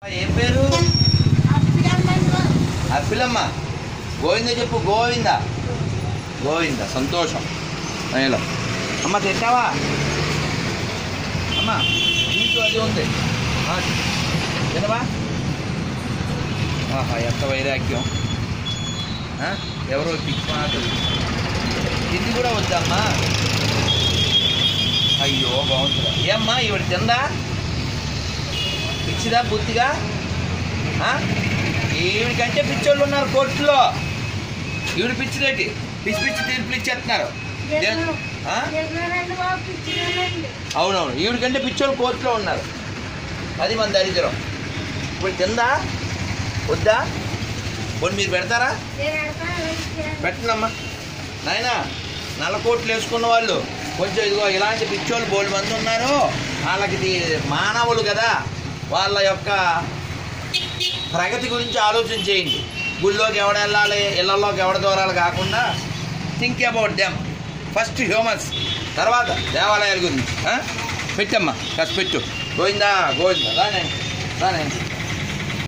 ఏం పేరు అప్పిలమ్మ గోవింద చెప్పు గోవింద గోవింద సంతోషం అయ్యలో అమ్మ తింటావా అమ్మ నీకు అది ఉంది ఆ, తినవా ఆహా ఎంత వైరాగ్యం ఆ, ఎవరో పిచ్చి మాటలు ఇది కూడా వద్దమ్మా అయ్యో బాగుంటుందా ఏమ్మా ఈవిడ తిందా పిచ్చిదా బుద్ధిగా ఆ? ఈవిడికంటే పిచ్చోళ్ళు ఉన్నారు కోర్టులో ఈవిడ పిచ్చిదేటి పిచ్చి పిచ్చి తీర్పులు ఇచ్చేస్తున్నారు దే- ఆ? అవునవును ఈవిడికంటే పిచ్చోళ్ళు కోర్టులో ఉన్నారు అది మన దరిద్రం ఇప్పుడు తిందా వద్దా పోనీ మీరు పెడతారా పెట్టనమ్మా నాయనా నల్ల కోట్లు వేసుకున్న వాళ్ళు కొంచెం ఇదిగో ఇలాంటి పిచ్చోళ్ళు బోల్డ్ మంది ఉన్నారు వాళ్ళకి ఇది మానవులు కదా వాళ్ళ యొక్క ప్రగతి గురించి ఆలోచన చేయండి గుళ్ళోకి ఎవడ వెళ్ళాలి ఇళ్లలోకి ఎవడ దూరాలు కాకుండా think about them first humans తర్వాత దేవాలయాల గురించి ఆ? పెట్టమ్మా కాస్త పెట్టు గోవిందా గోవిందా రానే రానే